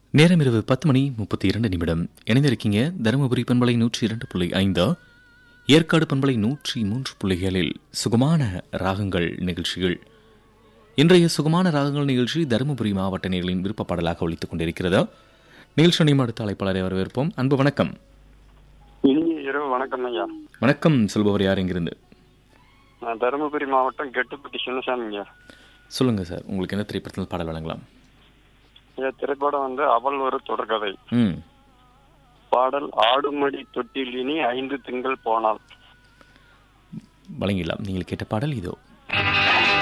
நேரம் இரவு பத்து மணி முப்பத்தி இரண்டு நிமிடம் இணைந்திருக்கீங்க தருமபுரி பண்பலை நூற்றி இரண்டு புள்ளி ஐந்து ஏற்காடு பண்பலை நூற்றி மூன்று புள்ளிகளில் சுகமான ராகங்கள் நிகழ்ச்சிகள் இன்றைய சுகமான ராகங்கள் நிகழ்ச்சி தருமபுரி மாவட்ட நேர்களின் விருப்ப பாடலாக ஒழித்துக் கொண்டிருக்கிறது நிகழ்ச்சி நிமிடம் அடுத்த அழைப்பாளரை வரவேற்போம் அன்பு வணக்கம் இனிய இரவு வணக்கம் ஐயா வணக்கம் சொல்பவர் யார் எங்கிருந்து நான் தருமபுரி மாவட்டம் கெட்டுப்பட்டி சின்னசாமிங்க சொல்லுங்க சார் உங்களுக்கு என்ன திரைப்படத்தில் பாடல் வழங்கலாம் ஐயா திரைப்படம் வந்து அவள் ஒரு தொடர்கதை ம் பாடல் ஆடுமடி தொட்டில் இனி ஐந்து திங்கள் போனால் வழங்கிடலாம் நீங்கள் கேட்ட பாடல் இதோ